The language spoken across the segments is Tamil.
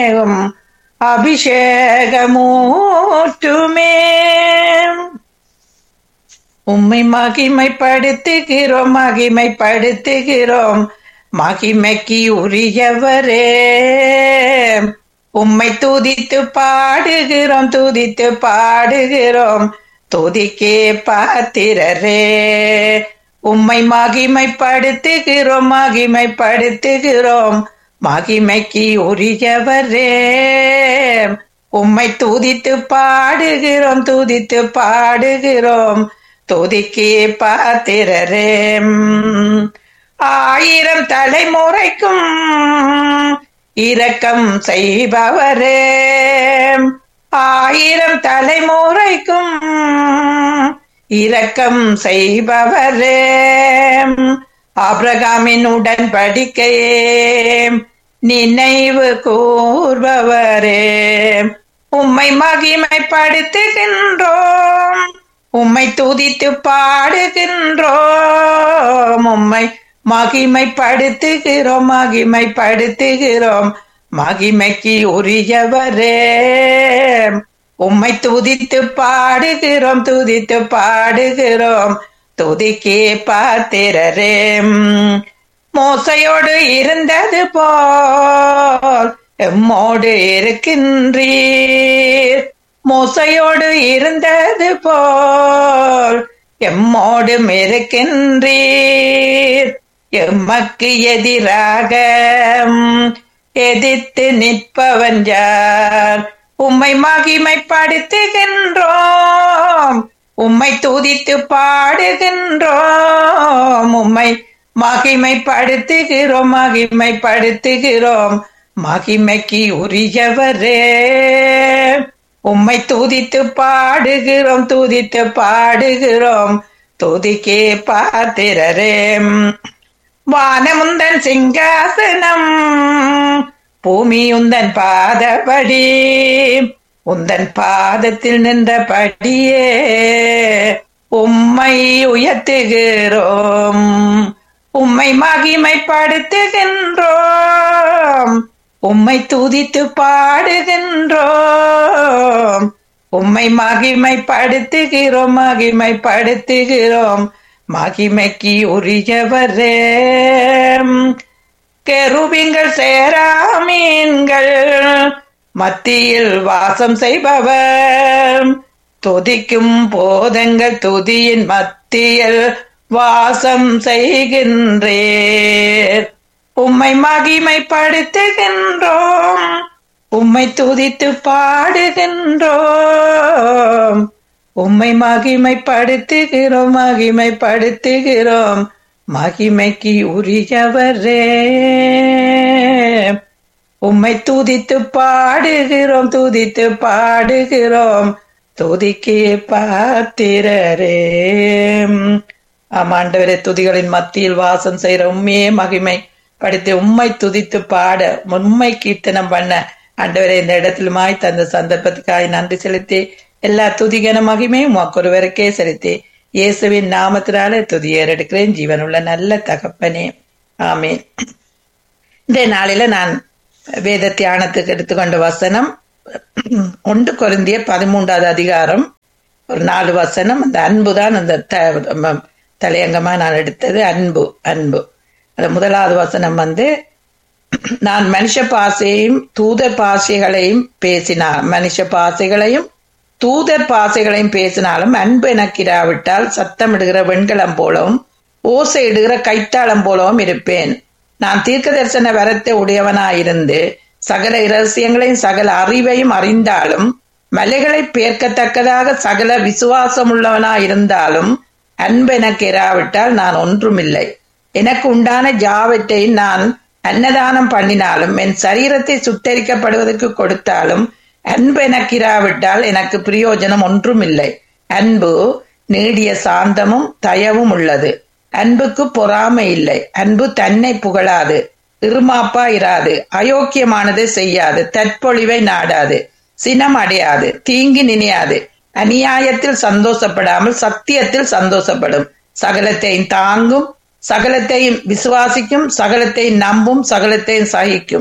மேகம் அபிஷேகமூற்றுமே உம்மை மகிமைப்படுத்துகிறோம் மகிமைப்படுத்துகிறோம் மகிமைக்கு உரியவரே உம்மை துதித்து பாடுகிறோம் துதித்து பாடுகிறோம் துதிக்கே பாத்திரரே உம்மை மகிமைப்படுத்துகிறோம் மகிமைப்படுத்துகிறோம் மகிமைக்கு உரியவரே உம்மை துதித்து பாடுகிறோம் துதித்து பாடுகிறோம் துதிக்கே பாத்திரரே ஆயிரம் தலைமுறைக்கும் இரக்கம் செய்பவரே ஆயிரம் தலைமுறைக்கும் இரக்கம் செய்பவரே ஆபிரகாமின் உடன்படிக்கையே நினைவு கூர்பவரே உம்மை மகிமைப்படுத்துகின்றோம் உம்மை துதித்து பாடுகின்றோம் உம்மை மகிமைப்படுத்துகிறோம் மகிமைப்படுத்துகிறோம் மகிமைக்கு உரியவரே உம்மை துதித்து பாடுகிறோம் துதித்து பாடுகிறோம் துதிக்கே பாத்திரரே மோசையோடு இருந்தது போல் எம்மோடு இருக்கின்றீர் மோசையோடு இருந்தது போல் எம்மோடும் இருக்கின்றீர் எம்மக்கு எதிராக எதிர்த்து நிற்பவன் யார் உம்மை மகிமைப்படுத்துகின்றோம் உம்மை துதித்து பாடுகின்றோம் உம்மை மகிமைப்படுத்துகிறோம் மகிமைப்படுத்துகிறோம் மகிமைக்கு உரியவரே உம்மை துதித்து பாடுகிறோம் துதித்து பாடுகிறோம் துதிக்கே பாத்திரரே வானமுந்தன் சிங்காசனம் பூமி உந்தன் பாதபடி உந்தன் பாதத்தில் நின்றபடியே உம்மை உயர்த்துகிறோம் உம்மை மகிமைப்படுத்துகின்றோம் உம்மை துதித்து பாடுகின்றோம் உம்மை மகிமைப்படுத்துகிறோம் மகிமைப்படுத்துகிறோம் மகிமைக்கு உரியவரே கெருபிங்கள் சேராமீன்கள் மத்தியில் வாசம் செய்பவர் துதிக்கும் போதங்கள் துதியின் மத்தியில் வாசம் செய்கின்றேர் உம்மை மகிமைப்படுத்துகின்றோம் உம்மை துதித்து பாடுகின்றோம் உம்மை மகிமைப்படுத்துகிறோம் மகிமைப்படுத்துகிறோம் மகிமைக்கு உரியவரே உம்மை துதித்து பாடுகிறோம் துதித்து பாடுகிறோம் துதிக்கு பாத்திரரே ஆமாண்டவரே துதிகளின் மத்தியில் வாசம் செய்யற உண்மையே மகிமை படித்து உண்மை துதித்து பாட உண்மை கீர்த்தனம் பண்ண ஆண்டவரே இந்த இடத்திலுமாய் தந்த சந்தர்ப்பத்துக்காய் நன்றி செலுத்தி எல்லா துதிகன மகிமையும் ஒருவருக்கே செலுத்தி இயேசுவின் நாமத்தினால துதியேறெடுக்கிறேன் ஜீவனுள்ள நல்ல தகப்பனே ஆமேன் இந்த நாளில நான் வேத தியானத்துக்கு எடுத்துக்கொண்ட வசனம் ஒன்று கொருந்திய பதிமூன்றாவது அதிகாரம் ஒரு நாலு வசனம் அந்த அன்பு தான் அந்த தலையங்கமா நான் எடுத்தது அன்பு அன்பு அந்த முதலாவது வசனம் வந்து நான் மனுஷ பாசையையும் தூதர் பாசைகளையும் பேசினார் மனுஷ பாசைகளையும் தூதர் பாசைகளையும் பேசினாலும் அன்பு எனக்கிராவிட்டால் சத்தமிடுகிற வெண்கலம் போலவும் ஓசையிடுகிற கைத்தாளம் போலவும் இருப்பேன் நான் தீர்க்க தரிசன வரத்தை உடையவனாயிருந்து சகல இரகசியங்களையும் சகல அறிவையும் அறிந்தாலும் மலைகளை பேர்க்கத்தக்கதாக சகல விசுவாசம் உள்ளவனாயிருந்தாலும் அன்பு எனக்கு இராவிட்டால் நான் ஒன்றுமில்லை எனக்கு உண்டான ஜாவத்தை நான் அன்னதானம் பண்ணினாலும் என் சரீரத்தை சுட்டரிக்கப்படுவதற்கு கொடுத்தாலும் அன்பு எனக்கு இராவிட்டால் எனக்கு பிரயோஜனம் ஒன்றுமில்லை அன்பு நீடிய சாந்தமும் தயவும் உள்ளது அன்புக்கு பொறாமை இல்லை அன்பு தன்னை புகழாது இருமாப்பா இராது அயோக்கியமானதை செய்யாது தற்பொழிவை நாடாது சினம் அடையாது தீங்கி நினையாது அநியாயத்தில் சந்தோஷப்படாமல் சத்தியத்தில் சந்தோஷப்படும் சகலத்தையும் தாங்கும் சகலத்தையும் விசுவாசிக்கும் சகலத்தையும் நம்பும் சகலத்தையும் சகிக்கும்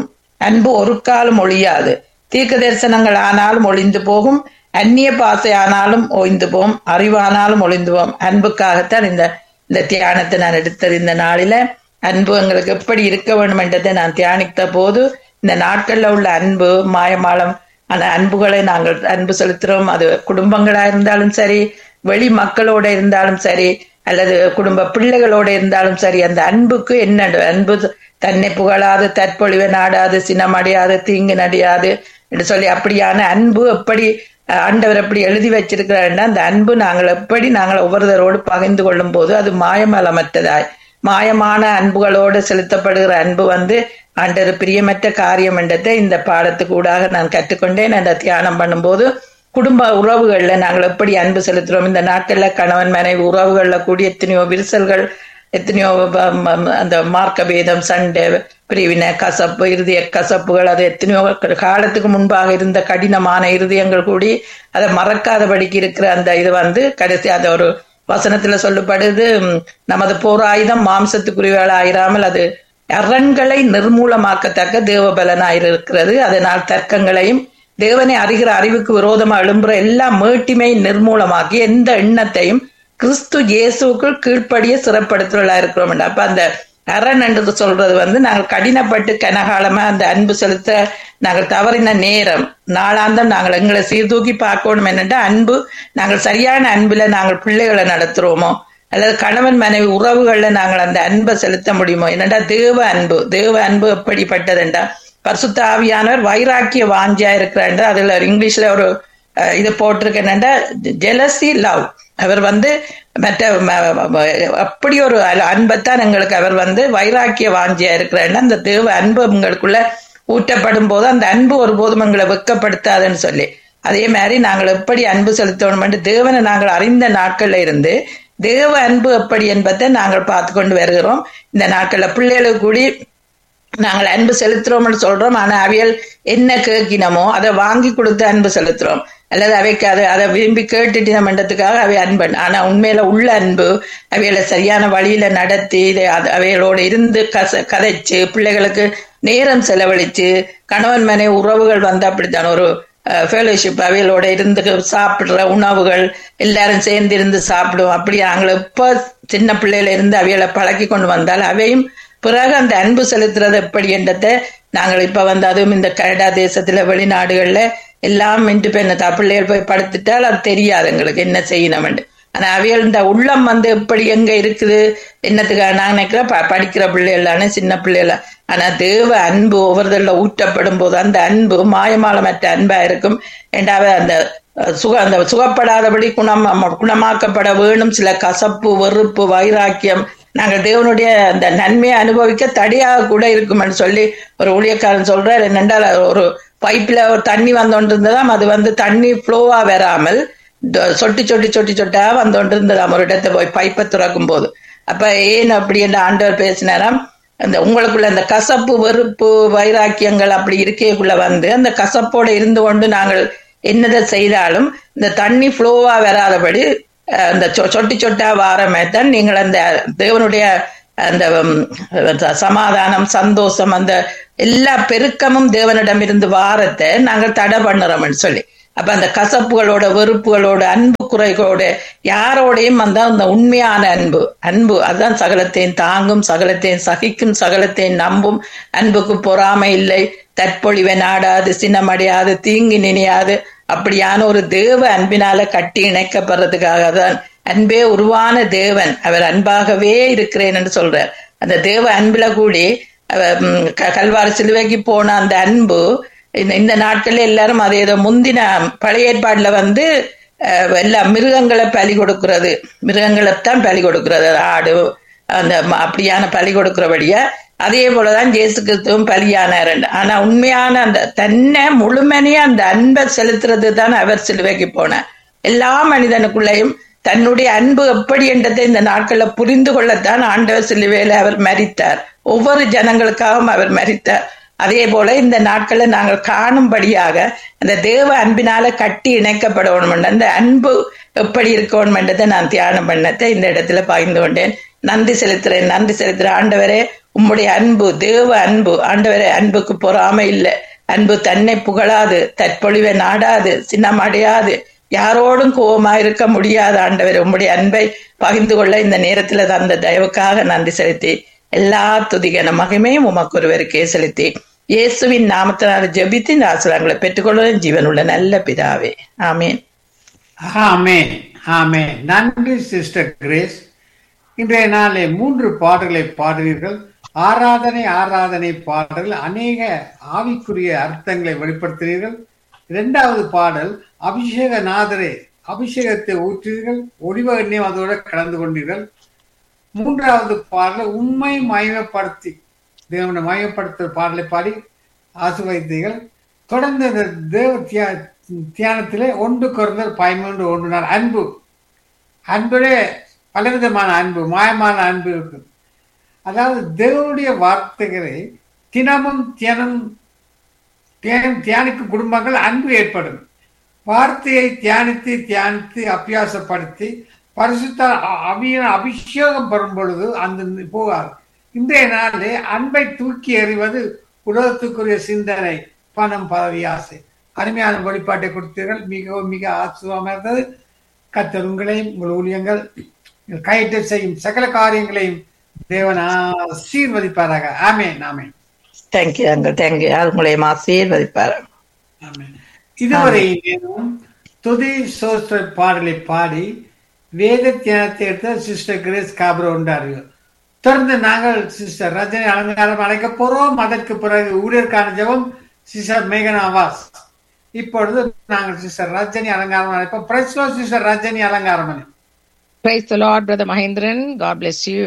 அன்பு ஒரு காலம் ஒழியாது தீர்க்க தரிசனங்கள் ஆனாலும் ஒளிந்து போகும் அந்நிய பாசை ஆனாலும் ஒழிந்து போகும் அறிவானாலும் ஒளிந்து போகும் அன்புக்காகத்தான் இந்த இந்த தியானத்தை நான் எடுத்தது இந்த நாளில அன்பு எங்களுக்கு எப்படி இருக்க வேண்டும் என்றதை நான் தியானித்த போது இந்த நாட்கள்ல உள்ள அன்பு மாயமாலம் அந்த அன்புகளை நாங்கள் அன்பு செலுத்துறோம் அது குடும்பங்களா இருந்தாலும் சரி வெளி மக்களோட இருந்தாலும் சரி அல்லது குடும்ப பிள்ளைகளோட இருந்தாலும் சரி அந்த அன்புக்கு என்ன அன்பு தன்னை புகழாது தற்பொழிவை நாடாது சினமடையாது தீங்கு நடியாது என்று சொல்லி அப்படியான அன்பு எப்படி ஆண்டவர் எப்படி எழுதி வச்சிருக்கிறாருன்னா அந்த அன்பு நாங்கள் எப்படி நாங்கள் ஒவ்வொருத்தரோடு பகிர்ந்து கொள்ளும் போது அது மாயமலமற்றதாய் மாயமான அன்புகளோடு செலுத்தப்படுகிற அன்பு வந்து ஆண்டவர் பிரியமற்ற காரியம் என்றதை இந்த பாடத்துக்கு ஊடாக நான் கற்றுக்கொண்டேன் அந்த தியானம் பண்ணும்போது குடும்ப உறவுகள்ல நாங்கள் எப்படி அன்பு செலுத்துறோம் இந்த நாட்கள்ல கணவன் மனைவி உறவுகள்ல கூடிய எத்தனையோ விரிசல்கள் எத்தனையோ அந்த மார்க்க பேதம் சண்டை பிரிவினை கசப்பு இருதய கசப்புகள் அது எத்தனையோ காலத்துக்கு முன்பாக இருந்த கடினமான இருதயங்கள் கூடி அதை மறக்காதபடிக்கு இருக்கிற அந்த இது வந்து கடைசி அந்த ஒரு வசனத்துல சொல்லப்படுது நமது போராயுதம் மாம்சத்துக்குரியவள் ஆயிராமல் அது அரண்களை நிர்மூலமாக்கத்தக்க தேவபலனாயிருக்கிறது அதனால் தர்க்கங்களையும் தேவனை அறிகிற அறிவுக்கு விரோதமா எழும்புற எல்லா மேட்டிமை நிர்மூலமாக்கி எந்த எண்ணத்தையும் கிறிஸ்து இயேசுக்குள் கீழ்ப்படிய சிறப்படுத்துறா இருக்கிறோம் அப்ப அந்த அரண் என்று சொல்றது வந்து நாங்கள் கடினப்பட்டு கனகாலமா அந்த அன்பு செலுத்த நாங்கள் தவறின நேரம் நாளாந்தம் நாங்கள் எங்களை சீர்தூக்கி பார்க்கணும் என்னென்னா அன்பு நாங்கள் சரியான அன்பில நாங்கள் பிள்ளைகளை நடத்துறோமோ அல்லது கணவன் மனைவி உறவுகள்ல நாங்கள் அந்த அன்பை செலுத்த முடியுமோ என்னடா தேவ அன்பு தேவ அன்பு எப்படிப்பட்டதுண்டா பரிசுத்த ஆவியானவர் வைராக்கிய வாஞ்சியா இருக்கிறார் அதுல இங்கிலீஷ்ல ஒரு இது போட்டிருக்கேன்டா ஜெலசி லவ் அவர் வந்து மற்ற அப்படி ஒரு அன்பைத்தான் எங்களுக்கு அவர் வந்து வைராக்கிய வாஞ்சியா இருக்கிறார் அந்த தேவ அன்பு உங்களுக்குள்ள ஊட்டப்படும் போது அந்த அன்பு ஒருபோதும் எங்களை வெக்கப்படுத்தாதுன்னு சொல்லி அதே மாதிரி நாங்கள் எப்படி அன்பு செலுத்தணும் தேவனை நாங்கள் அறிந்த நாட்கள்ல இருந்து தேவ அன்பு எப்படி என்பதை நாங்கள் பார்த்து கொண்டு வருகிறோம் இந்த நாட்கள்ல பிள்ளைகளுக்கு கூடி நாங்கள் அன்பு செலுத்துறோம்னு சொல்றோம் ஆனா அவியல் என்ன கேட்கினமோ அதை வாங்கி கொடுத்து அன்பு செலுத்துறோம் அல்லது அவைக்கு அதை அதை விரும்பி கேட்டுட்டு மண்டத்துக்காக அவை அன்பன் ஆனா உண்மையில உள்ள அன்பு அவைகளை சரியான வழியில நடத்தி இதை அவைகளோட இருந்து கச கதைச்சு பிள்ளைகளுக்கு நேரம் செலவழிச்சு கணவன் மனை உறவுகள் வந்து அப்படித்தான் ஒரு ஃபெலோஷிப் அவைகளோட இருந்து சாப்பிடுற உணவுகள் எல்லாரும் சேர்ந்து இருந்து சாப்பிடுவோம் அப்படி நாங்கள் எப்போ சின்ன பிள்ளையில இருந்து அவைகளை பழக்கி கொண்டு வந்தால் அவையும் பிறகு அந்த அன்பு செலுத்துறது எப்படி என்றதை நாங்கள் இப்ப வந்து அதுவும் இந்த கனடா தேசத்துல வெளிநாடுகள்ல எல்லாம் இண்டிபெண்ட் பிள்ளைகள் போய் படுத்துட்டால் அது தெரியாது எங்களுக்கு என்ன செய்யணும் ஆனா அவைகள் இந்த உள்ளம் வந்து எப்படி எங்க இருக்குது என்னத்துக்காக நான் நினைக்கிறேன் படிக்கிற பிள்ளைகளான சின்ன பிள்ளைகள ஆனா தேவ அன்பு ஒவ்வொருத்தரில் ஊட்டப்படும் போது அந்த அன்பு மாயமாலமற்ற அன்பா இருக்கும் ரெண்டாவது அந்த சுக அந்த சுகப்படாதபடி குணம் குணமாக்கப்பட வேணும் சில கசப்பு வெறுப்பு வைராக்கியம் நாங்கள் தேவனுடைய அந்த நன்மையை அனுபவிக்க தடையாக கூட இருக்கும்னு சொல்லி ஒரு ஊழியக்காரன் சொல்றாரு என்னென்றால் ஒரு பைப்ல ஒரு தண்ணி வந்தோண்டு இருந்ததாம் அது வந்து தண்ணி ஃப்ளோவா வராமல் சொட்டி சொட்டி சொட்டி சொட்டா வந்தோண்டு இருந்ததாம் ஒரு இடத்த போய் பைப்பை துறக்கும் போது அப்ப ஏன் அப்படி என்று ஆண்டவர் பேசினாராம் அந்த உங்களுக்குள்ள அந்த கசப்பு வெறுப்பு வைராக்கியங்கள் அப்படி இருக்கைக்குள்ள வந்து அந்த கசப்போட இருந்து கொண்டு நாங்கள் என்னதை செய்தாலும் இந்த தண்ணி ஃப்ளோவா வராதபடி அந்த சொட்டி சொட்டா வாரமே தான் நீங்கள் அந்த தேவனுடைய அந்த சமாதானம் சந்தோஷம் அந்த எல்லா பெருக்கமும் தேவனிடம் இருந்து வாரத்தை நாங்கள் தடை பண்ணுறோம்னு சொல்லி அப்ப அந்த கசப்புகளோட வெறுப்புகளோட அன்பு குறைகளோட யாரோடையும் வந்தா அந்த உண்மையான அன்பு அன்பு அதுதான் சகலத்தையும் தாங்கும் சகலத்தையும் சகிக்கும் சகலத்தையும் நம்பும் அன்புக்கு பொறாமை இல்லை தற்பொழிவை நாடாது சின்னமடையாது தீங்கி நினையாது அப்படியான ஒரு தேவ அன்பினால கட்டி இணைக்கப்படுறதுக்காக தான் அன்பே உருவான தேவன் அவர் அன்பாகவே இருக்கிறேன் என்று சொல்றார் அந்த தேவ அன்புல கூடி கல்வாரி சிலுவைக்கு போன அந்த அன்பு இந்த நாட்கள்ல எல்லாரும் அதே ஏதோ முந்தின பழைய ஏற்பாடுல வந்து எல்லா மிருகங்களை பலி கொடுக்கிறது மிருகங்களைத்தான் பலி கொடுக்கிறது ஆடு அந்த அப்படியான பலி கொடுக்கிறபடியா அதே போலதான் ஜேசு கிறிஸ்துவும் பலியானார் ஆனா உண்மையான அந்த தன்னை முழுமனையா அந்த அன்பை செலுத்துறது தான் அவர் சிலுவைக்கு போனார் எல்லா மனிதனுக்குள்ளேயும் தன்னுடைய அன்பு எப்படி என்றதை இந்த நாட்கள்ல புரிந்து கொள்ளத்தான் ஆண்டவர் சிலுவையில அவர் மறித்தார் ஒவ்வொரு ஜனங்களுக்காகவும் அவர் மறித்தார் அதே போல இந்த நாட்கள்ல நாங்கள் காணும்படியாக அந்த தேவ அன்பினால கட்டி இணைக்கப்படணும் அந்த அன்பு எப்படி இருக்கணும் என்றதை நான் தியானம் பண்ணதை இந்த இடத்துல பகிர்ந்து கொண்டேன் நன்றி செலுத்துறேன் நன்றி செலுத்துறேன் ஆண்டவரே உம்முடைய அன்பு தேவ அன்பு ஆண்டவரே அன்புக்கு பொறாமை இல்லை அன்பு தன்னை புகழாது தற்பொழிவை நாடாது சின்னமடையாது யாரோடும் கோபமா இருக்க முடியாது ஆண்டவர் உம்முடைய அன்பை பகிர்ந்து கொள்ள இந்த நேரத்துல தந்த தயவுக்காக நன்றி செலுத்தி எல்லா துதிகன மகிமையும் உமக்கு ஒருவருக்கே செலுத்தி இயேசுவின் நாமத்தினால ஜெபித்து இந்த ஆசிரியங்களை பெற்றுக்கொள்வதும் ஜீவனுள்ள நல்ல பிதாவே ஆமீன் ஆமென் ஆமென் நன்றி சிஸ்டர் கிரேஸ் இன்றைய நாளே மூன்று பாடல்களை பாடுவீர்கள் ஆராதனை ஆராதனை பாடல்கள் அநேக ஆவிக்குரிய அர்த்தங்களை வெளிப்படுத்தினீர்கள் இரண்டாவது பாடல் அபிஷேக நாதரே அபிஷேகத்தை ஊற்றுவீர்கள் ஒளிவ எண்ணெயும் அதோட கலந்து கொண்டீர்கள் மூன்றாவது பாடல் உண்மை மயமப்படுத்தி தேவனை மயமப்படுத்துற பாடலை பாடி ஆசிர்வதித்தீர்கள் தொடர்ந்து இந்த தேவ தியா தியானத்திலே ஒன்று குறைந்தல் பதிமூன்று ஒன்று நாள் அன்பு அன்புலே பலவிதமான அன்பு மாயமான அன்பு இருக்கு அதாவது தேவனுடைய வார்த்தைகளை தினமும் தினம் தியானம் தியானிக்கும் குடும்பங்கள் அன்பு ஏற்படும் வார்த்தையை தியானித்து தியானித்து அபியாசப்படுத்தி பரிசுத்த அபிய அபிஷேகம் பெறும் பொழுது அந்த போகாது இன்றைய நாளிலே அன்பை தூக்கி எறிவது உலகத்துக்குரிய சிந்தனை பணம் பதவி ஆசை அருமையான வழிபாட்டை கொடுத்தீர்கள் மிகவும் மிக ஆச்சரியமாக இருந்தது கத்தர் உங்களையும் உங்கள் ஊழியங்கள் கையிட்டு செய்யும் சகல காரியங்களையும் தேவன் ஆசீர்வதிப்பாராக ஆமேன் ஆமேன் தேங்க்யூ அங்கிள் தேங்க்யூ உங்களையும் ஆசீர்வதிப்பார் ஆமென். இதுவரை நேரம் துதி சோஸ்திர பாடலை பாடி வேத தியானத்தை எடுத்த சிஸ்டர் கிரேஸ் காபரோ உண்டார்கள் தொடர்ந்து நாங்கள் சிஸ்டர் ரஜினி அலங்காரம் அழைக்க போறோம் அதற்கு பிறகு ஊழியர்கான ஜெபம் சிஸ்டர் மேகன் ஆவாஸ் இப்பொழுது நாங்கள் சிஸ்டர் ரஜினி அலங்காரம் அழைப்போம் பிரஸ்லோ சிஸ்டர் ரஜினி அலங்காரம் Praise the Lord, Brother Mahindran. God bless you.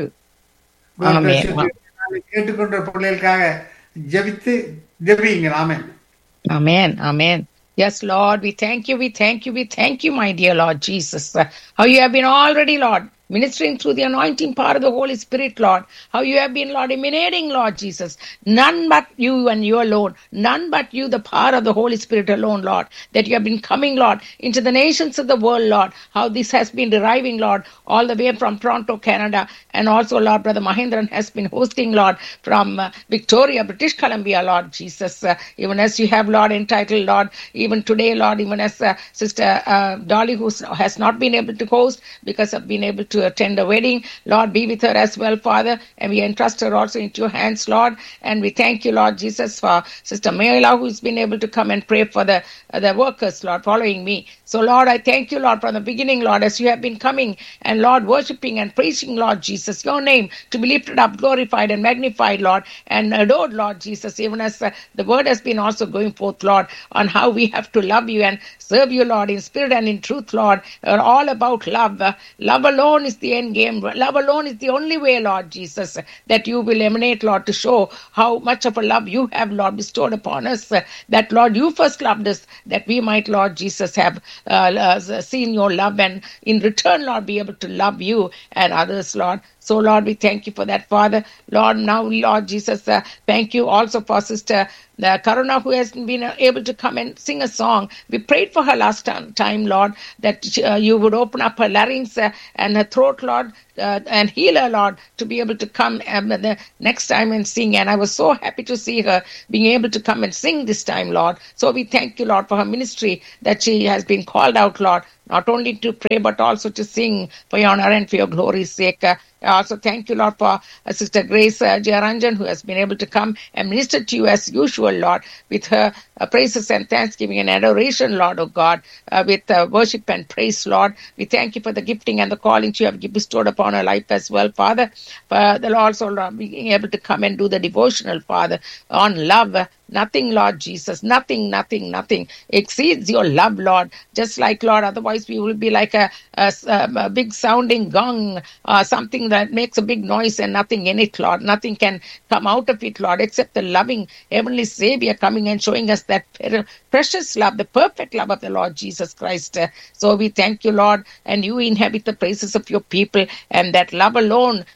Amen. கேட்டுக்கொண்ட பிள்ளைகளுக்காக ஜெபித்து ஜெபிங்க ஆமென் Amen. Amen. Yes, Lord, we thank you, we thank you, we thank you, my dear Lord Jesus. Uh, How you have been already, Lord, ministering through the anointing power of the Holy Spirit, Lord. How you have been, Lord, emanating, Lord Jesus. None but you and you alone. None but you, the power of the Holy Spirit alone, Lord. That you have been coming, Lord, into the nations of the world, Lord. How this has been deriving, Lord, all the way from Toronto, Canada. And also, Lord, Brother Mahindran has been hosting, Lord, from uh, Victoria, British Columbia, Lord Jesus. Uh, even as you have, Lord, entitled, Lord, even today, Lord, even as uh, Sister uh, Dolly, who has not been able to host because of being able to attend a wedding, Lord, be with her as well, Father. And we entrust her also into your hands, Lord. And we thank you, Lord Jesus, for Sister Mayla, who's been able to come and pray for the, uh, the workers, Lord, following me. So, Lord, I thank you, Lord, from the beginning, Lord, as you have been coming and, Lord, worshiping and praising, Lord Jesus, your name to be lifted up, glorified, and magnified, Lord, and adored, Lord Jesus, even as uh, the word has been also going forth, Lord, on how we have to love you and serve you, Lord, in spirit and in truth, Lord, are all about love. Uh, love alone is the end game. Love alone is the only way, Lord Jesus, that you will emanate, Lord, to show how much of a love you have, Lord, bestowed upon us. Uh, that, Lord, you first loved us, that we might, Lord Jesus, have uh, uh, seen your love and in return, Lord, be able to love you and others, Lord. So, Lord, we thank you for that, Father. Lord, now, Lord Jesus, uh, thank you also for Sister uh, Karuna, who has been uh, able to come and sing a song. We prayed for her last time, time Lord, that she, uh, you would open up her larynx uh, and her throat, Lord, uh, and heal her, Lord, to be able to come um, the next time and sing. And I was so happy to see her being able to come and sing this time, Lord. So we thank you, Lord, for her ministry that she has been called out, Lord, not only to pray but also to sing for your honor and for your glory's sake. Uh, I also thank you, Lord, for uh, Sister Grace uh, Jayaranjan, who has been able to come and minister to you as usual, Lord, with her uh, praises and thanksgiving and adoration, Lord, oh God, uh, with uh, worship and praise, Lord. We thank you for the gifting and the calling you have bestowed upon her life as well, Father. For the Lord also Lord, being able to come and do the devotional, Father, on love. Nothing, Lord Jesus, nothing, nothing, nothing exceeds your love, Lord. Just like, Lord, otherwise we will be like a, a, a big sounding gong, uh, something that makes a big noise and nothing in it, Lord. Nothing can come out of it, Lord, except the loving Heavenly Savior coming and showing us that precious love, the perfect love of the Lord Jesus Christ. So we thank you, Lord, and you inhabit the praises of your people, and that love alone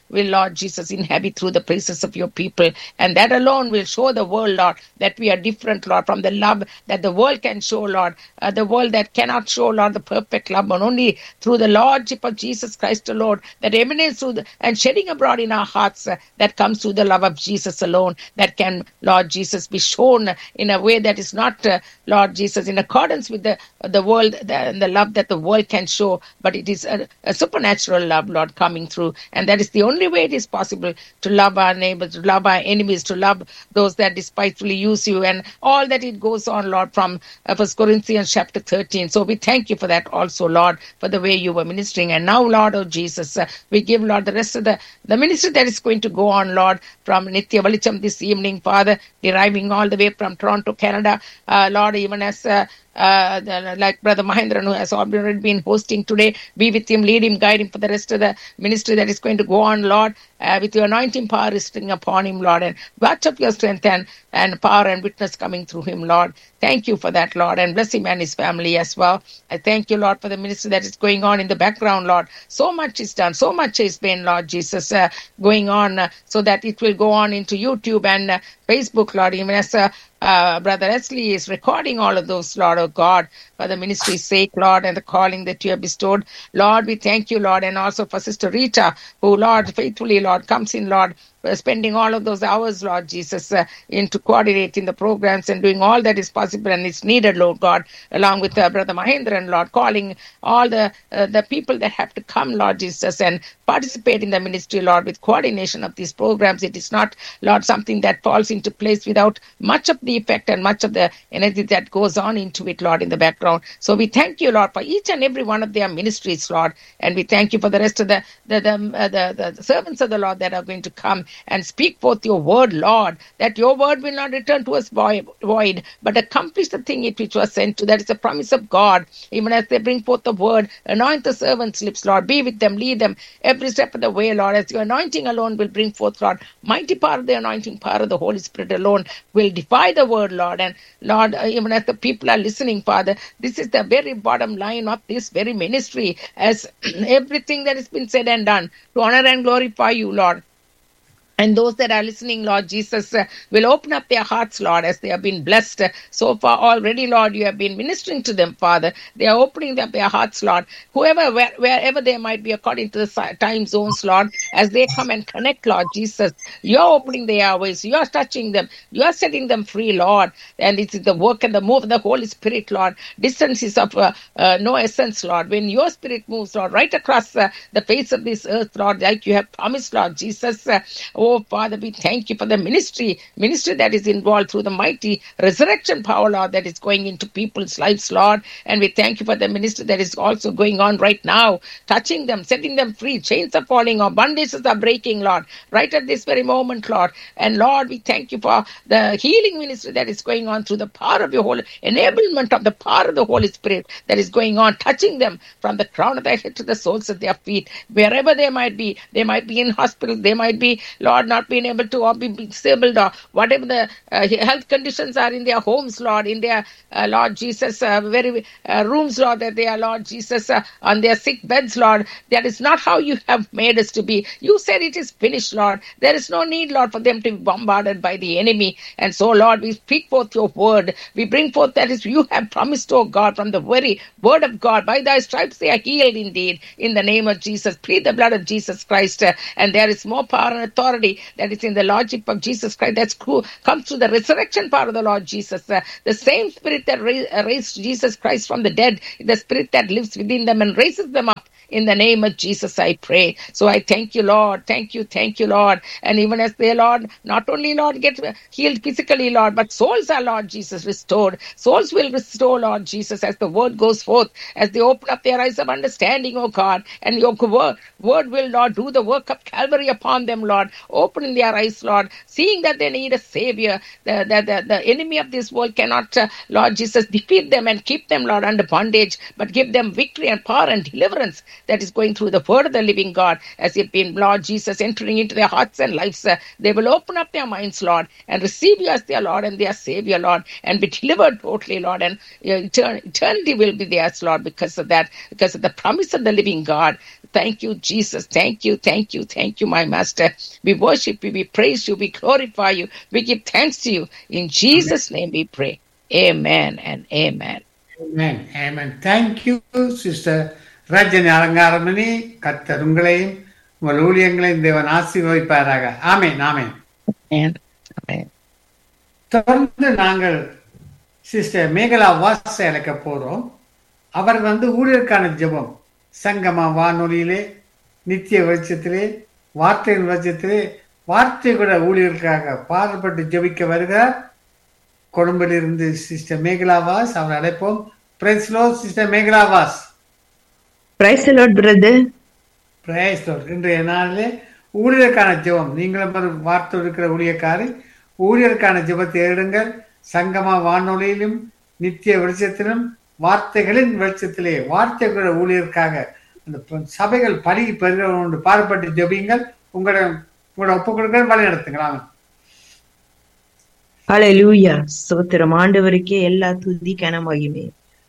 will, Lord Jesus, inhabit through the praises of your people. And that alone will show the world, Lord, that we are different, Lord, from the love that the world can show, Lord. Uh, the world that cannot show, Lord, the perfect love, but only through the Lordship of Jesus Christ, the Lord, that emanates through the, and shedding abroad in our hearts uh, that comes through the love of Jesus alone, that can, Lord Jesus, be shown in a way that is not, uh, Lord Jesus, in accordance with the the world the, the love that the world can show, but it is a, a supernatural love, Lord, coming through, and that is the only way it is possible to love our neighbors, to love our enemies, to love those that despitefully use you, and all that it goes on, Lord, from uh, First Corinthians chapter thirteen. So we thank you for that also, Lord, for the way you were ministering, and now, Lord, oh Jesus, uh, we give, Lord, the rest of the the ministry that is going to go on, Lord, from Nitya Valicham this evening, Father, deriving all the way from Toronto, Canada, uh, Lord, even as uh, uh, the, like Brother Mahendran, who has already been hosting today. Be with him, lead him, guide him for the rest of the ministry that is going to go on, Lord, uh, with your anointing power resting upon him, Lord, and watch up your strength and, and power and witness coming through him, Lord. Thank you for that, Lord, and bless him and his family as well. I thank you, Lord, for the ministry that is going on in the background, Lord. So much is done, so much has been, Lord Jesus, uh, going on uh, so that it will go on into YouTube and uh, Facebook, Lord, even as uh, uh, Brother Leslie is recording all of those, Lord, oh God, for the ministry's sake, Lord, and the calling that you have bestowed. Lord, we thank you, Lord, and also for Sister Rita, who, Lord, faithfully, Lord, comes in, Lord, uh, spending all of those hours, Lord Jesus, uh, into coordinating the programs and doing all that is possible and is needed, Lord God, along with uh, Brother Mahendran, Lord, calling all the uh, the people that have to come, Lord Jesus, and participate in the ministry, Lord, with coordination of these programs. It is not, Lord, something that falls into place without much of the effect and much of the energy that goes on into it, Lord, in the background. So we thank you, Lord, for each and every one of their ministries, Lord, and we thank you for the rest of the the the, uh, the, the servants of the Lord that are going to come and speak forth your word, Lord, that your word will not return to us void, but accomplish the thing it which was sent to. That is the promise of God. Even as they bring forth the word, anoint the servants' lips, Lord. Be with them, lead them every step of the way, Lord. As your anointing alone will bring forth, Lord, mighty power of the anointing, power of the Holy Spirit alone will defy the word, Lord. And Lord, even as the people are listening, Father, this is the very bottom line of this very ministry, as everything that has been said and done to honor and glorify you, Lord. And those that are listening, Lord Jesus, uh, will open up their hearts, Lord, as they have been blessed uh, so far already, Lord. You have been ministering to them, Father. They are opening up their hearts, Lord. Whoever, where, wherever they might be, according to the time zones, Lord, as they come and connect, Lord Jesus, you're opening their ways. You're touching them. You're setting them free, Lord. And it is the work and the move of the Holy Spirit, Lord. Distance is of uh, uh, no essence, Lord. When your spirit moves, Lord, right across uh, the face of this earth, Lord, like you have promised, Lord Jesus. oh, Oh, Father, we thank you for the ministry, ministry that is involved through the mighty resurrection power, Lord, that is going into people's lives, Lord. And we thank you for the ministry that is also going on right now, touching them, setting them free. Chains are falling off, bondages are breaking, Lord, right at this very moment, Lord. And Lord, we thank you for the healing ministry that is going on through the power of your Holy enablement of the power of the Holy Spirit that is going on, touching them from the crown of their head to the soles of their feet, wherever they might be. They might be in hospital, they might be, Lord, not being able to or be disabled or whatever the uh, health conditions are in their homes, Lord, in their uh, Lord Jesus, uh, very uh, rooms, Lord, that they are, Lord Jesus, uh, on their sick beds, Lord. That is not how you have made us to be. You said it is finished, Lord. There is no need, Lord, for them to be bombarded by the enemy. And so, Lord, we speak forth your word. We bring forth that is you have promised, oh God, from the very word of God. By thy stripes they are healed indeed. In the name of Jesus, plead the blood of Jesus Christ. Uh, and there is more power and authority that is in the Lordship of Jesus Christ. That's cool. Comes through the resurrection power of the Lord Jesus. Uh, the same spirit that ra- raised Jesus Christ from the dead, the spirit that lives within them and raises them up. In the name of Jesus, I pray. So I thank you, Lord. Thank you, thank you, Lord. And even as they, Lord, not only, Lord, get healed physically, Lord, but souls are, Lord Jesus, restored. Souls will restore, Lord Jesus, as the word goes forth, as they open up their eyes of understanding, oh God. And your word, word will, Lord, do the work of Calvary upon them, Lord. Opening their eyes, Lord, seeing that they need a Savior. The, the, the, the enemy of this world cannot, uh, Lord Jesus, defeat them and keep them, Lord, under bondage, but give them victory and power and deliverance that is going through the word of the living God as if been Lord Jesus entering into their hearts and lives. Uh, they will open up their minds, Lord, and receive you as their Lord and their Savior, Lord, and be delivered totally, Lord. And uh, etern- eternity will be theirs, Lord, because of that, because of the promise of the living God. Thank you, Jesus. Thank you, thank you, thank you, my master. We worship you, we praise you, we glorify you, we give thanks to you. In Jesus' name we pray. Amen and amen. Amen. Amen. Thank you, Sister Rajini அலங்காரமணி கத்தர் உங்களையும் உங்கள் ஊழியங்களையும் தேவன் ஆசீர்வதிப்பாராக ஆமேன் ஆமேன் Amen. Amen. தொடர்ந்து நாங்கள் சிஸ்டர் மேகலா வாஸ் அழைக்க போறோம் அவர் வந்து ஊழியருக்கான ஜெபம் சங்கமா வானொலியிலே நித்திய வெளிச்சத்திலே வார்த்தையின் வெளிச்சத்திலே வார்த்தை கூட ஊழியருக்காக பாடுபட்டு ஜெபிக்க வருகிறார் கொழும்பிலிருந்து சிஸ்டர் மேகலா வாஸ் அவர் அழைப்போம் பிரைஸ்லோ sister Mekala Vas praise lord brother praise இன்றைய நாளிலே ஊழியருக்கான ஜெபம் நீங்களும் ஒரு வார்த்தை இருக்கிற ஊழியக்காரி ஊழியருக்கான ஜெபத்தை எடுங்கள் சங்கமா வானொலியிலும் நித்திய வெளிச்சத்திலும் வார்த்தைகளின் வெளிச்சத்திலே வார்த்தை கூட ஊழியருக்காக அந்த ப- சபைகள் பழகி பெறுகிற பாடுபட்டு ஜெபியுங்கள் உங்களோட உங்களோட ஒப்பு கொடுக்க வழி நடத்துங்களா ஹalleluya ஸ்தோத்திரம் ஆண்டவருக்கே எல்லா துதி கன மகிமை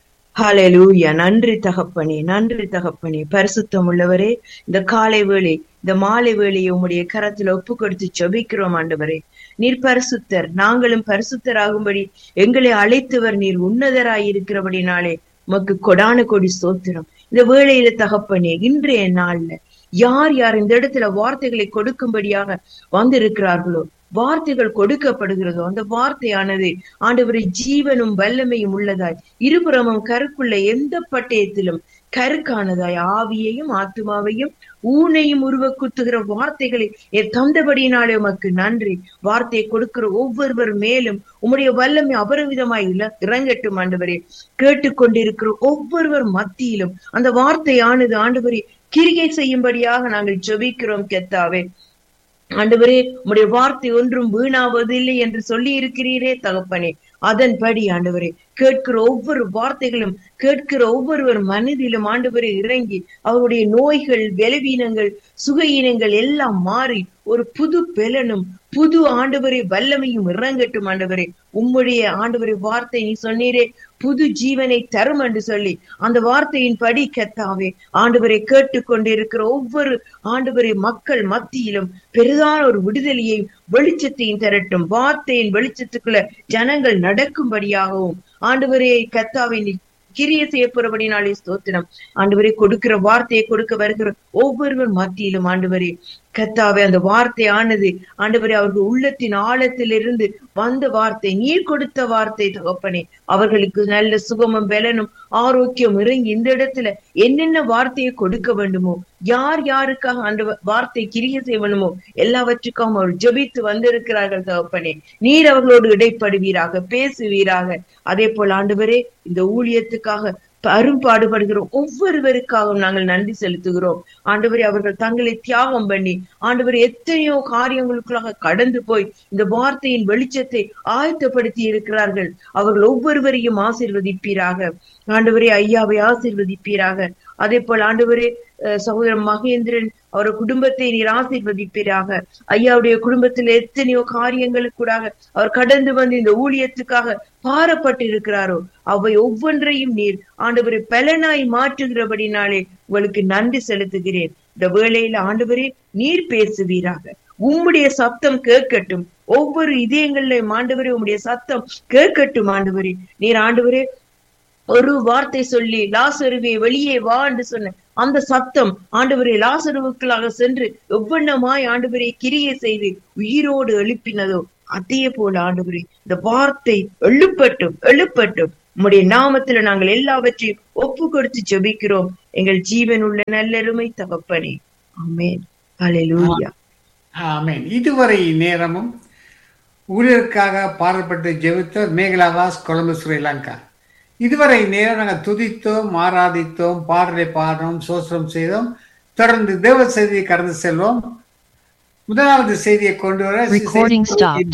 ஹalleluya நன்றி தகப்பனே நன்றி தகப்பனே பரிசுத்தம் உள்ளவரே இந்த காலை வேளை இந்த மாலை வேளையை உம்முடைய கரத்துல ஒப்பு கொடுத்து ஜெபிக்கிறோம் ஆண்டவரே நீர் பரிசுத்தர் நாங்களும் பரிசுத்தராகும்படி எங்களை அழைத்தவர் நீர் உன்னதராய் இருக்கிறபடினாலே உமக்கு கொடான கொடி ஸ்தோத்திரம் இந்த வேளையில தகப்பனே இன்றைய நாள்ல யார் யார் இந்த இடத்துல வார்த்தைகளை கொடுக்கும்படியாக வந்திருக்கிறார்களோ வார்த்தைகள் கொடுக்கப்படுகிறதோ அந்த வார்த்தையானது ஆண்டவரை ஜீவனும் வல்லமையும் உள்ளதாய் இருபுறமும் கருக்குள்ள எந்த பட்டயத்திலும் கருக்கானதாய் ஆவியையும் ஆத்துமாவையும் ஊனையும் உருவ குத்துகிற வார்த்தைகளை என் தந்தபடியினாலே உமக்கு நன்றி வார்த்தையை கொடுக்கிற ஒவ்வொருவர் மேலும் உம்முடைய வல்லமை அபரிவிதமாய் இல- இறங்கட்டும் ஆண்டவரே கேட்டுக்கொண்டிருக்கிற ஒவ்வொருவர் மத்தியிலும் அந்த வார்த்தையானது ஆண்டவரே கிரிகை செய்யும்படியாக நாங்கள் ஜெபிக்கிறோம் கெத்தாவே ஆண்டவரே உம்முடைய வார்த்தை ஒன்றும் வீணாவதில்லை என்று சொல்லி இருக்கிறீரே தகப்பனே அதன்படி ஆண்டவரே கேட்கிற ஒவ்வொரு வார்த்தைகளும் கேட்கிற ஒவ்வொருவர் மனதிலும் ஆண்டவரே இறங்கி அவருடைய நோய்கள் பலவீனங்கள் சுகையினங்கள் எல்லாம் மாறி ஒரு புது பெலனும் புது ஆண்டவரே வல்லமையும் இறங்கட்டும் ஆண்டவரே உம்முடைய ஆண்டவரே வார்த்தை நீ சொன்னீரே புது ஜீவனை தரும் என்று சொல்லி அந்த வார்த்தையின் படி கத்தாவே ஆண்டவரை கேட்டுக்கொண்டிருக்கிற ஒவ்வொரு ஆண்டவரே மக்கள் மத்தியிலும் பெரிதான ஒரு விடுதலையையும் வெளிச்சத்தையும் தரட்டும் வார்த்தையின் வெளிச்சத்துக்குள்ள ஜனங்கள் நடக்கும்படியாகவும் ஆண்டவரே கத்தாவை நீ கிரிய செய்யப்படுறபடினாலே ஸ்தோத்திரம் ஆண்டவரே கொடுக்கிற வார்த்தையை கொடுக்க வருகிற ஒவ்வொருவர் மத்தியிலும் ஆண்டவரே கத்தாவே அந்த வார்த்தை ஆனது ஆண்டவரே அவர்கள் உள்ளத்தின் ஆழத்திலிருந்து வந்த வார்த்தை நீர் கொடுத்த வார்த்தை தகப்பனே அவர்களுக்கு நல்ல சுகமும் பலனும் ஆரோக்கியம் இறங்கி இந்த இடத்துல என்னென்ன வார்த்தையை கொடுக்க வேண்டுமோ யார் யாருக்காக அந்த வார்த்தை கிரிய செய்யணுமோ எல்லாவற்றுக்கும் அவர் ஜெபித்து வந்திருக்கிறார்கள் தகப்பனே நீர் அவர்களோடு இடைப்படுவீராக பேசுவீராக அதே போல் ஆண்டவரே இந்த ஊழியத்துக்காக அரும்பாடுபடுகிற ஒவ்வொருவருக்காகவும் நாங்கள் நன்றி செலுத்துகிறோம் ஆண்டவரே அவர்கள் தங்களை தியாகம் பண்ணி ஆண்டவர் எத்தனையோ காரியங்களுக்குள்ளாக கடந்து போய் இந்த வார்த்தையின் வெளிச்சத்தை ஆயத்தப்படுத்தி இருக்கிறார்கள் அவர்கள் ஒவ்வொருவரையும் ஆசீர்வதிப்பீராக ஆண்டவரே ஐயாவை ஆசீர்வதிப்பீராக அதே போல் ஆண்டவரே அஹ் சகோதரன் மகேந்திரன் அவர் குடும்பத்தை நீர் ஆசீர்வதிப்பீராக ஐயாவுடைய குடும்பத்தில் எத்தனையோ காரியங்களுக்கூடாக அவர் கடந்து வந்து இந்த ஊழியத்துக்காக பாரப்பட்டு இருக்கிறாரோ அவை ஒவ்வொன்றையும் நீர் ஆண்டவரை பலனாய் மாற்றுகிறபடினாலே உங்களுக்கு நன்றி செலுத்துகிறேன் இந்த வேளையில ஆண்டவரே நீர் பேசுவீராக உம்முடைய சத்தம் கேட்கட்டும் ஒவ்வொரு இதயங்களிலும் ஆண்டவரே உம்முடைய சத்தம் கேட்கட்டும் ஆண்டவரே நீர் ஆண்டவரே ஒரு வார்த்தை சொல்லி லாசருவே வெளியே வா என்று சொன்ன அந்த சத்தம் ஆண்டவரே லாசருவுக்களாக சென்று எவ்வண்ணமாய் ஆண்டவரை கிரியை செய்து உயிரோடு எழுப்பினதோ அதே போல ஆண்டவரே இந்த வார்த்தை எழுப்பட்டும் எழுப்பட்டும் உம்முடைய நாமத்துல நாங்கள் எல்லாவற்றையும் ஒப்பு கொடுத்து ஜெபிக்கிறோம் எங்கள் ஜீவன் உள்ள நல்லருமை தகப்பனே ஆமென் ஹalleluya ஆமென் இதுவரை நேரமும் ஊழியருக்காக பாடப்பட்டு ஜெபித்தோர் மேகலாவாஸ் கொலம்பு ஸ்ரீலங்கா இதுவரை நேரம் நாங்கள் துதித்தோம் ஆராதித்தோம் பாடலை பாடினோம் சோசனம் செய்தோம் தொடர்ந்து தேவ செய்தியை கடந்து செல்வோம் முதலாவது செய்தியை கொண்டு வர Recording stopped.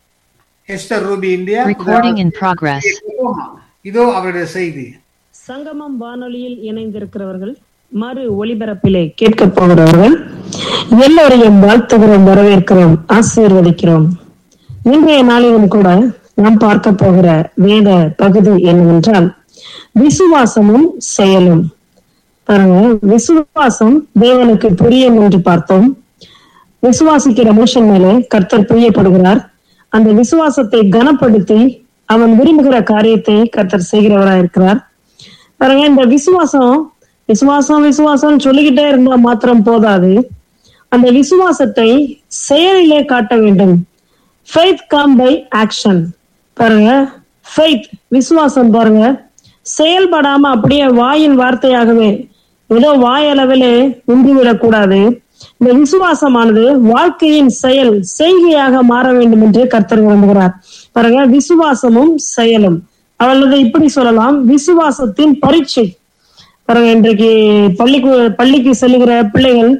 Esther Ruby India Recording in progress. இதோ அவருடைய செய்தி சங்கமம் வானொலியில் இணைந்திருக்கிறவர்கள் மறு ஒளிபரப்பிலே கேட்கப் போகிறவர்கள் எல்லோரையும் வாழ்த்துகிறோம் வரவேற்கிறோம் ஆசீர்வதிக்கிறோம் இன்றைய நாளிலும் கூட நாம் பார்க்க போகிற வேத பகுதி என்னவென்றால் விசுவாசமும் செயலும் பாருங்க விசுவாசம் தேவனுக்கு பிரியம் என்று பார்த்தோம் விசுவாசிக்கிற மனுஷன் மேலே கர்த்தர் பிரியப்படுகிறார் அந்த விசுவாசத்தை கனப்படுத்தி அவன் விரும்புகிற காரியத்தை கர்த்தர் செய்கிறவராய் இருக்கிறார் பாருங்க இந்த விசுவாசம் விசுவாசம் விசுவாசம் சொல்லிக்கிட்டே இருந்தா மாத்திரம் போதாது அந்த விசுவாசத்தை செயலிலே காட்ட வேண்டும் ஃபெய்த் கம் பை ஆக்ஷன் பாருங்க ஃபெய்த் விசுவாசம் பாருங்க செயல்படாம அப்படியே வாயின் வார்த்தையாகவே ஏதோ வாய் அளவிலே நின்றுவிடக் கூடாது இந்த விசுவாசமானது வாழ்க்கையின் செயல் செய்கையாக மாற வேண்டும் என்று கர்த்தர் விரும்புகிறார் பாருங்க விசுவாசமும் செயலும் அல்லது இப்படி சொல்லலாம் விசுவாசத்தின் பரீட்சை பாருங்க இன்றைக்கு பள்ளிக்கு பள்ளிக்கு செல்லுகிற பிள்ளைகள்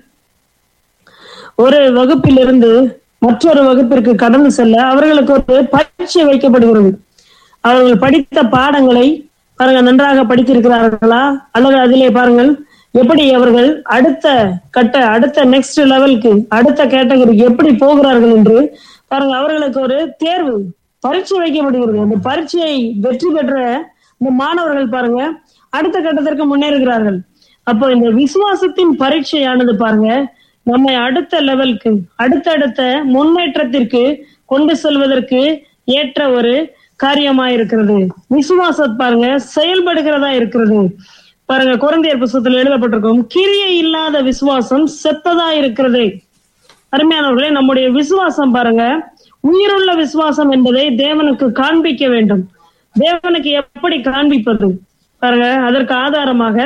ஒரு வகுப்பிலிருந்து மற்றொரு வகுப்பிற்கு கடந்து செல்ல அவர்களுக்கு ஒரு பரீட்சை வைக்கப்படுகிறது அவர்கள் படித்த பாடங்களை பாருங்க நன்றாக படித்திருக்கிறார்களா அல்லது அதிலே பாருங்கள் எப்படி அவர்கள் அடுத்த கட்ட அடுத்த நெக்ஸ்ட் லெவலுக்கு அடுத்த கேட்டகரிக்கு எப்படி போகிறார்கள் என்று பாருங்க அவர்களுக்கு ஒரு தேர்வு பரீட்சை வைக்கப்படுகிறது அந்த பரீட்சையை வெற்றி பெற்ற இந்த மாணவர்கள் பாருங்க அடுத்த கட்டத்திற்கு முன்னேறுகிறார்கள் அப்போ இந்த விசுவாசத்தின் பரீட்சையானது பாருங்க நம்மை அடுத்த லெவலுக்கு அடுத்தடுத்த முன்னேற்றத்திற்கு கொண்டு செல்வதற்கு ஏற்ற ஒரு காரியமா இருக்கிறது விசுவாசம் பாருங்க செயல்படுகிறதா இருக்கிறது பாருங்க குழந்தையர் புஸ்தகத்தில் எழுதப்பட்டிருக்கும் கிரியை இல்லாத விசுவாசம் செத்ததா இருக்கிறது அருமையானவர்களே நம்முடைய விசுவாசம் பாருங்க உயிருள்ள விசுவாசம் என்பதை தேவனுக்கு காண்பிக்க வேண்டும் தேவனுக்கு எப்படி காண்பிப்பது பாருங்க அதற்கு ஆதாரமாக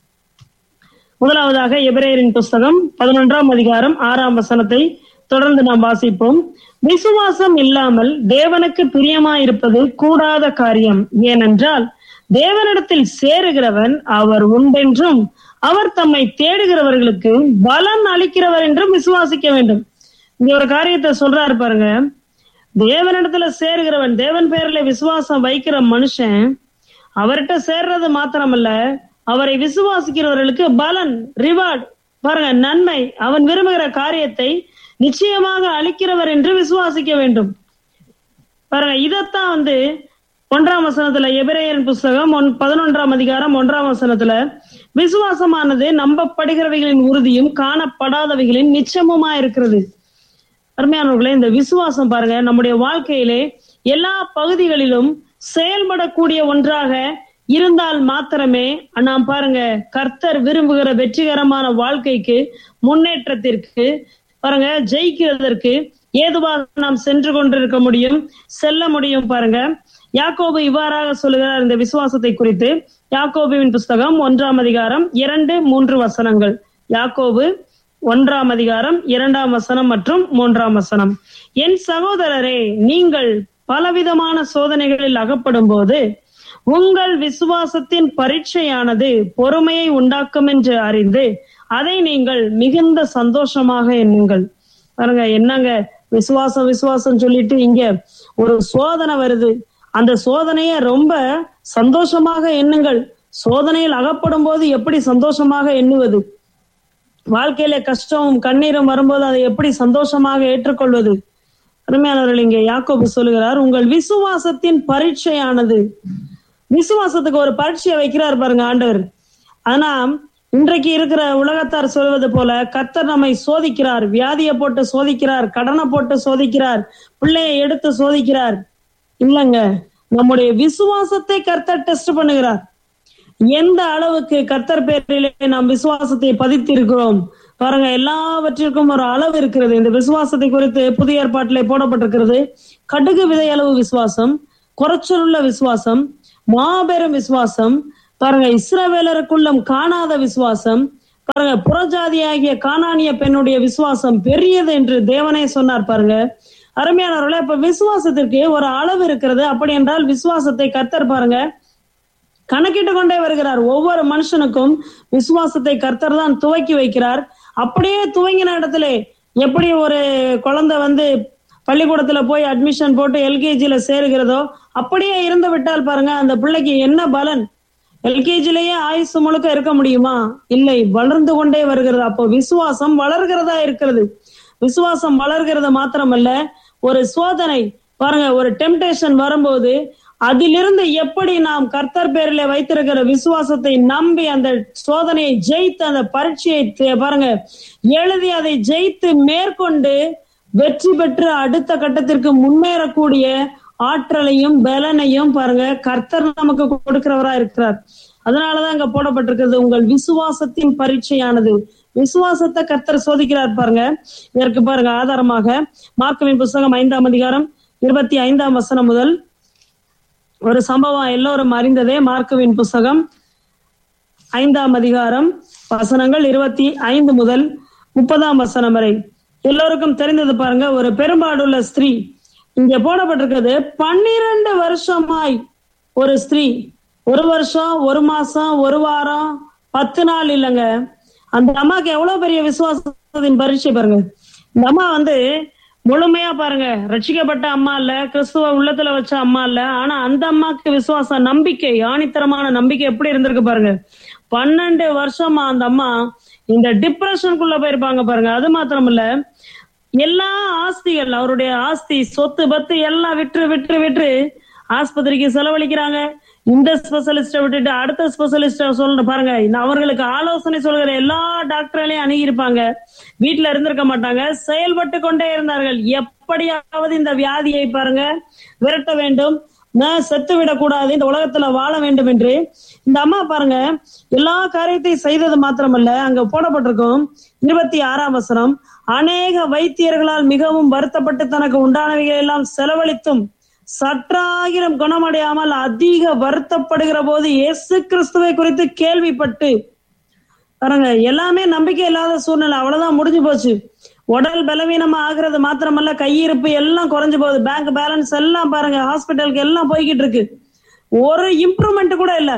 முதலாவதாக எபிரேயரின் புஸ்தகம் பதினொன்றாம் அதிகாரம் ஆறாம் வசனத்தை தொடர்ந்து நாம் வாசிப்போம் விசுவாசம் இல்லாமல் தேவனுக்கு பிரியமாயிருப்பது கூடாத காரியம் ஏனென்றால் தேவனிடத்தில் சேருகிறவன் அவர் உண்டென்றும் அவர் தம்மை தேடுகிறவர்களுக்கு பலன் அளிக்கிறவர் என்றும் விசுவாசிக்க வேண்டும் இங்க ஒரு காரியத்தை சொல்றாரு பாருங்க தேவனிடத்துல சேருகிறவன் தேவன் பேர்ல விசுவாசம் வைக்கிற மனுஷன் அவர்கிட்ட சேர்றது மாத்திரமல்ல அவரை விசுவாசிக்கிறவர்களுக்கு பலன் ரிவார்ட் பாருங்க நன்மை அவன் விரும்புகிற காரியத்தை நிச்சயமாக அளிக்கிறவர் என்று விசுவாசிக்க வேண்டும் பாருங்க இதத்தான் வந்து ஒன்றாம் வசனத்துல எபிரேயரின் புஸ்தகம் ஒன் பதினொன்றாம் அதிகாரம் ஒன்றாம் வசனத்துல விசுவாசமானது நம்பப்படுகிறவைகளின் உறுதியும் காணப்படாதவைகளின் நிச்சயமுமா இருக்கிறது அருமையானவர்களே இந்த விசுவாசம் பாருங்க நம்முடைய வாழ்க்கையிலே எல்லா பகுதிகளிலும் செயல்படக்கூடிய ஒன்றாக இருந்தால் மாத்திரமே நாம் பாருங்க கர்த்தர் விரும்புகிற வெற்றிகரமான வாழ்க்கைக்கு முன்னேற்றத்திற்கு பாருங்க ஜெயிக்கிறதற்கு ஏதுவாக நாம் சென்று கொண்டிருக்க முடியும் செல்ல முடியும் பாருங்க யாக்கோபு இவ்வாறாக சொல்லுகிறார் இந்த விசுவாசத்தை குறித்து யாக்கோபுவின் புஸ்தகம் ஒன்றாம் அதிகாரம் இரண்டு மூன்று வசனங்கள் யாக்கோபு ஒன்றாம் அதிகாரம் இரண்டாம் வசனம் மற்றும் மூன்றாம் வசனம் என் சகோதரரே நீங்கள் பலவிதமான சோதனைகளில் அகப்படும் போது உங்கள் விசுவாசத்தின் பரீட்சையானது பொறுமையை உண்டாக்கும் என்று அறிந்து அதை நீங்கள் மிகுந்த சந்தோஷமாக எண்ணுங்கள் பாருங்க என்னங்க விசுவாசம் விசுவாசம் சொல்லிட்டு இங்க ஒரு சோதனை வருது அந்த சோதனைய ரொம்ப சந்தோஷமாக எண்ணுங்கள் சோதனையில் அகப்படும் போது எப்படி சந்தோஷமாக எண்ணுவது வாழ்க்கையில கஷ்டமும் கண்ணீரும் வரும்போது அதை எப்படி சந்தோஷமாக ஏற்றுக்கொள்வது அருமையானவர்கள் இங்கே யாக்கோபு சொல்லுகிறார் உங்கள் விசுவாசத்தின் பரீட்சையானது விசுவாசத்துக்கு ஒரு பரீட்சையை வைக்கிறார் பாருங்க ஆண்டவர் ஆனா இன்றைக்கு இருக்கிற உலகத்தார் சொல்வது போல கர்த்தர் நம்மை சோதிக்கிறார் வியாதியை போட்டு சோதிக்கிறார் கடனை போட்டு சோதிக்கிறார் பிள்ளையை எடுத்து சோதிக்கிறார் இல்லங்க நம்முடைய விசுவாசத்தை கர்த்தர் டெஸ்ட் பண்ணுகிறார் எந்த அளவுக்கு கர்த்தர் பேரிலே நாம் விசுவாசத்தை பதித்திருக்கிறோம் பாருங்க எல்லாவற்றிற்கும் ஒரு அளவு இருக்கிறது இந்த விசுவாசத்தை குறித்து புதிய ஏற்பாட்டிலே போடப்பட்டிருக்கிறது கடுகு விதை அளவு விசுவாசம் குறைச்சலுள்ள விசுவாசம் மாபெரும் விசுவாசம் பாருங்க இஸ்ரவேலருக்குள்ளும் காணாத விசுவாசம் பாருங்க புறஜாதியாகிய காணானிய பெண்ணுடைய விசுவாசம் பெரியது என்று தேவனே சொன்னார் பாருங்க அருமையானவர்களே இப்ப விசுவாசத்திற்கு ஒரு அளவு இருக்கிறது அப்படி என்றால் விசுவாசத்தை கர்த்தர் பாருங்க கணக்கிட்டு கொண்டே வருகிறார் ஒவ்வொரு மனுஷனுக்கும் விசுவாசத்தை கர்த்தர் தான் துவக்கி வைக்கிறார் அப்படியே துவங்கின இடத்துல எப்படி ஒரு குழந்தை வந்து பள்ளிக்கூடத்துல போய் அட்மிஷன் போட்டு எல்கேஜில சேருகிறதோ அப்படியே இருந்து விட்டால் பாருங்க அந்த பிள்ளைக்கு என்ன பலன் எல்கேஜிலேயே ஆயுசு முழுக்க இருக்க முடியுமா இல்லை வளர்ந்து கொண்டே வருகிறது அப்போ விசுவாசம் வளர்கிறதா இருக்கிறது விசுவாசம் வளர்கிறது மாத்திரமல்ல ஒரு சோதனை பாருங்க ஒரு டெம்டேஷன் வரும்போது அதிலிருந்து எப்படி நாம் கர்த்தர் பேரிலே வைத்திருக்கிற விசுவாசத்தை நம்பி அந்த சோதனையை ஜெயித்து அந்த பரீட்சையை தே- பாருங்க எழுதி அதை ஜெயித்து மேற்கொண்டு வெற்றி பெற்று அடுத்த கட்டத்திற்கு முன்னேறக்கூடிய ஆற்றலையும் பலனையும் பாருங்க கர்த்தர் நமக்கு கொடுக்கிறவரா இருக்கிறார் அதனாலதான் இங்க போடப்பட்டிருக்கிறது உங்கள் விசுவாசத்தின் பரீட்சையானது விசுவாசத்தை கர்த்தர் சோதிக்கிறார் பாருங்க இதற்கு பாருங்க ஆதாரமாக மார்க்கவின் புஸ்தகம் ஐந்தாம் அதிகாரம் இருபத்தி ஐந்தாம் வசனம் முதல் ஒரு சம்பவம் எல்லோரும் அறிந்ததே மார்க்கவின் புஸ்தகம் ஐந்தாம் அதிகாரம் வசனங்கள் இருபத்தி ஐந்து முதல் முப்பதாம் வசனம் வரை எல்லோருக்கும் தெரிந்தது பாருங்க ஒரு பெரும்பாடுள்ள ஸ்திரீ இங்க போடப்பட்டிருக்கிறது பன்னிரண்டு வருஷமாய் ஒரு ஸ்திரீ ஒரு வருஷம் ஒரு மாசம் ஒரு வாரம் பத்து நாள் இல்லைங்க அந்த அம்மாக்கு எவ்வளவு பெரிய விசுவாசத்தின் பரீட்சை பாருங்க இந்த அம்மா வந்து முழுமையா பாருங்க ரட்சிக்கப்பட்ட அம்மா இல்ல கிறிஸ்துவ உள்ளத்துல வச்ச அம்மா இல்ல ஆனா அந்த அம்மாக்கு விசுவாச நம்பிக்கை ஆணித்தரமான நம்பிக்கை எப்படி இருந்திருக்கு பாருங்க பன்னெண்டு வருஷமா அந்த அம்மா இந்த டிப்ரெஷனுக்குள்ள போயிருப்பாங்க பாருங்க அது மாத்திரம் இல்ல எல்லா ஆஸ்திகள் அவருடைய ஆஸ்தி சொத்து பத்து எல்லாம் விற்று விற்று விற்று ஆஸ்பத்திரிக்கு செலவழிக்கிறாங்க இந்த ஸ்பெஷலிஸ்ட விட்டுட்டு அடுத்த ஸ்பெஷலிஸ்ட சொல்ற பாருங்க இந்த அவர்களுக்கு ஆலோசனை சொல்கிற எல்லா டாக்டர்களையும் அணுகியிருப்பாங்க வீட்டுல இருந்திருக்க மாட்டாங்க செயல்பட்டு கொண்டே இருந்தார்கள் எப்படியாவது இந்த வியாதியை பாருங்க விரட்ட வேண்டும் நான் செத்து விடக்கூடாது இந்த உலகத்துல வாழ வேண்டும் என்று இந்த அம்மா பாருங்க எல்லா காரியத்தையும் செய்தது மாத்திரமல்ல அங்க போடப்பட்டிருக்கும் இருபத்தி ஆறாம் வசனம் அநேக வைத்தியர்களால் மிகவும் வருத்தப்பட்டு தனக்கு உண்டானவைகள் எல்லாம் செலவழித்தும் சற்றாகிலும் குணமடையாமல் அதிக வருத்தப்படுகிற போது இயேசு கிறிஸ்துவை குறித்து கேள்விப்பட்டு பாருங்க எல்லாமே நம்பிக்கை இல்லாத சூழ்நிலை அவ்வளவுதான் முடிஞ்சு போச்சு உடல் பலவீனமா ஆகுறது மாத்திரமல்ல கையிருப்பு எல்லாம் குறைஞ்சு போகுது பேங்க் பேலன்ஸ் எல்லாம் பாருங்க ஹாஸ்பிட்டலுக்கு எல்லாம் போய்கிட்டு இருக்கு ஒரு இம்ப்ரூவ்மெண்ட் கூட இல்ல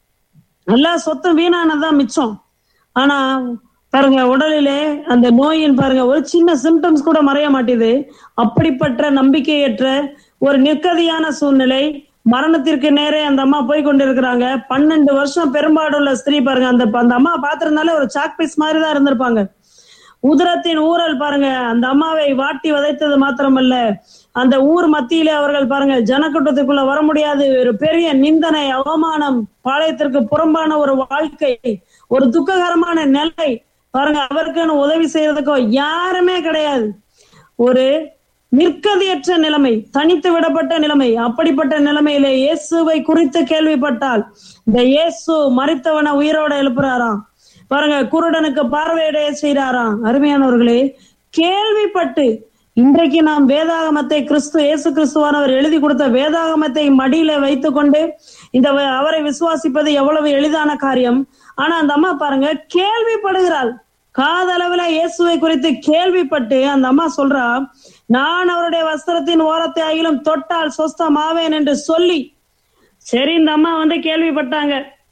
எல்லா சொத்தும் வீணானதான் மிச்சம் ஆனா பாருங்க உடலிலே அந்த நோயின் பாருங்க ஒரு சின்ன சிம்டம்ஸ் கூட மறைய மாட்டேது அப்படிப்பட்ட நம்பிக்கையற்ற ஒரு நிற்கதியான சூழ்நிலை மரணத்திற்கு நேரே அந்த அம்மா போய் கொண்டிருக்கிறாங்க பன்னெண்டு வருஷம் பெரும்பாடுள்ள ஸ்திரீ பாருங்க அந்த அந்த அம்மா பாத்திருந்தாலே ஒரு சாக் பீஸ் மாதிரி தான் இருந்திருப்பாங்க உதரத்தின் ஊரல் பாருங்க அந்த அம்மாவை வாட்டி வதைத்தது மாத்திரமல்ல அந்த ஊர் மத்தியிலே அவர்கள் பாருங்க ஜனக்கூட்டத்துக்குள்ள வர முடியாது ஒரு பெரிய நிந்தனை அவமானம் பாளையத்திற்கு புறம்பான ஒரு வாழ்க்கை ஒரு துக்ககரமான நிலை பாருங்க அவருக்குன்னு உதவி செய்யறதுக்கோ யாருமே கிடையாது ஒரு நிற்கதியற்ற நிலைமை தனித்து விடப்பட்ட நிலைமை அப்படிப்பட்ட நிலைமையிலே இயேசுவை குறித்து கேள்விப்பட்டால் இந்த இயேசு மறித்தவனை உயிரோட எழுப்புறாராம் பாருங்க குருடனுக்கு பார்வையடைய செய்றாராம் அருமையானவர்களே கேள்விப்பட்டு இன்றைக்கு நாம் வேதாகமத்தை கிறிஸ்து இயேசு கிறிஸ்துவானவர் எழுதி கொடுத்த வேதாகமத்தை மடியில வைத்துக்கொண்டு இந்த வ- அவரை விசுவாசிப்பது எவ்வளவு எளிதான காரியம் ஆனா அந்த அம்மா பாருங்க கேள்விப்படுகிறாள் காதளவுல இயேசுவை குறித்து கேள்விப்பட்டு அந்த அம்மா சொல்றா நான் அவருடைய வஸ்திரத்தின் ஓரத்தை ஆகிலும் தொட்டால் சொஸ்தமாவேன் என்று சொல்லி சரி இந்த அம்மா வந்து கேள்விப்பட்டாங்க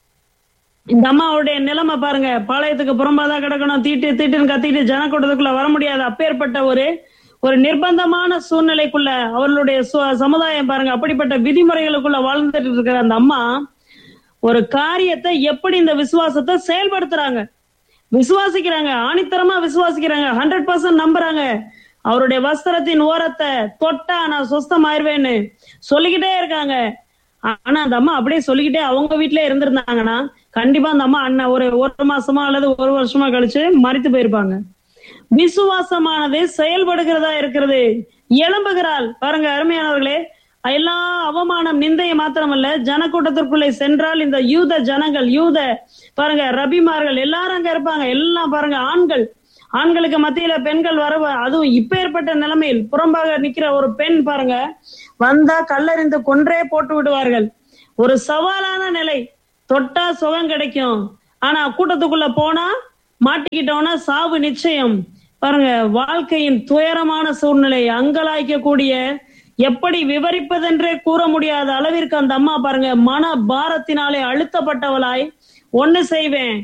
இந்த அம்மாவுடைய நிலைமை பாருங்க பாளையத்துக்கு புறம்பாதான் கிடக்கணும் தீட்டு தீட்டுன்னு கத்திட்டு ஜனக்கூட்டத்துக்குள்ள வர முடியாது அப்பேற்பட்ட ஒரு ஒரு நிர்பந்தமான சூழ்நிலைக்குள்ள அவர்களுடைய சு- சமுதாயம் பாருங்க அப்படிப்பட்ட விதிமுறைகளுக்குள்ள வாழ்ந்துட்டு இருக்கிற அந்த அம்மா ஒரு காரியத்தை எப்படி இந்த விசுவாசத்தை செயல்படுத்துறாங்க விசுவாசிக்கிறாங்க ஆணித்தரமா விசுவாசிக்கிறாங்க ஹண்ட்ரட் பர்சன்ட் நம்புறாங்க அவருடைய வஸ்திரத்தின் ஓரத்தை தொட்டா நான் சொஸ்தமாயிருவேன்னு சொல்லிக்கிட்டே இருக்காங்க ஆனா அந்த அம்மா அப்படியே சொல்லிக்கிட்டே அவங்க வீட்ல இருந்திருந்தாங்கன்னா கண்டிப்பா அந்த அம்மா அண்ணன் ஒரு ஒரு மாசமா அல்லது ஒரு வருஷமா கழிச்சு மறித்து போயிருப்பாங்க விசுவாசமானது செயல்படுகிறதா இருக்கிறது எழும்புகிறாள் பாருங்க அருமையானவர்களே எல்லா அவமானம் நிந்தையை மாத்திரமல்ல ஜனக்கூட்டத்திற்குள்ளே சென்றால் இந்த யூத ஜனங்கள் யூத பாருங்க ரபிமார்கள் எல்லாரும் அங்க இருப்பாங்க எல்லாம் பாருங்க ஆண்கள் ஆண்களுக்கு மத்தியில பெண்கள் வர அதுவும் இப்ப ஏற்பட்ட நிலைமையில் புறம்பாக நிக்கிற ஒரு பெண் பாருங்க வந்தா கல்லறிந்து கொன்றே போட்டு விடுவார்கள் ஒரு சவாலான நிலை தொட்டா சுகம் கிடைக்கும் ஆனா கூட்டத்துக்குள்ள போனா மாட்டிக்கிட்டோம்னா சாவு நிச்சயம் பாருங்க வாழ்க்கையின் துயரமான சூழ்நிலை அங்கலாய்க்கக்கூடிய எப்படி விவரிப்பதென்றே கூற முடியாத அளவிற்கு அந்த அம்மா பாருங்க மன பாரத்தினாலே அழுத்தப்பட்டவளாய் ஒண்ணு செய்வேன்